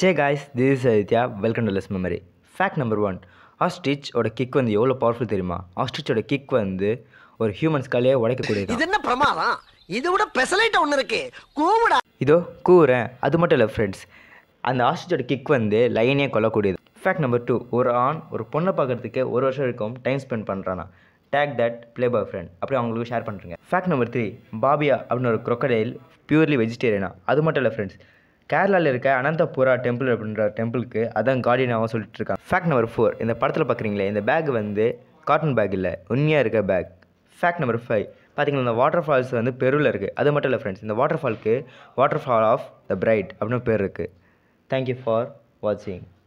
say guys this is Aditya welcome to less memory fact number one ஆஸ்ட்ரிச்சோட kick வந்து எவ்வளோ powerful தெரியுமா ஆஸ்ட்ரிச்சோட kick வந்து ஒரு ஹியூமன் ஸ்காலையே உடைக்கக்கூடியது இது என்ன பிரமாதம் இது விட பெசலைட் ஒண்ணு இருக்கு கூவுடா இதோ கூறேன் அது மட்டும் இல்லை ஃப்ரெண்ட்ஸ் அந்த ஆஸ்ட்ரிச்சோட கிக் வந்து லைனே கொல்லக்கூடியது ஃபேக்ட் நம்பர் டூ ஒரு ஆண் ஒரு பொண்ணை பார்க்கறதுக்கு ஒரு வருஷம் வரைக்கும் டைம் ஸ்பெண்ட் பண்ணுறானா take that play boyfriend அப்படி அவங்களுக்கு ஷேர் பண்ணுறேங்க ஃபேக்ட் நம்பர் த்ரீ பாபியா அப்படின்னு ஒரு crocodile பியூர்லி வெஜிடேரியனா அது மட்டும் இல்லை ஃப்ரெண்ட்ஸ் கேரளாவில் இருக்க அனந்தபுரா டெம்பிள் அப்படின்ற டெம்பிளுக்கு அதான் கார்டியனாகவும் சொல்லிட்டு இருக்காங்க ஃபேக்ட் நம்பர் ஃபோர் இந்த படத்தில் பார்க்குறீங்களே இந்த பேக் வந்து காட்டன் பேக் இல்லை உண்மையாக இருக்க பேக் ஃபேக்ட் நம்பர் ஃபைவ் பார்த்தீங்கன்னா இந்த வாட்டர் ஃபால்ஸ் வந்து பெருவில் இருக்குது அது மட்டும் இல்லை ஃப்ரெண்ட்ஸ் இந்த வாட்டர் ஃபால்க்கு waterfall of the bride அப்படின்னு பேர் இருக்குது தேங்க்யூ ஃபார் வாட்சிங்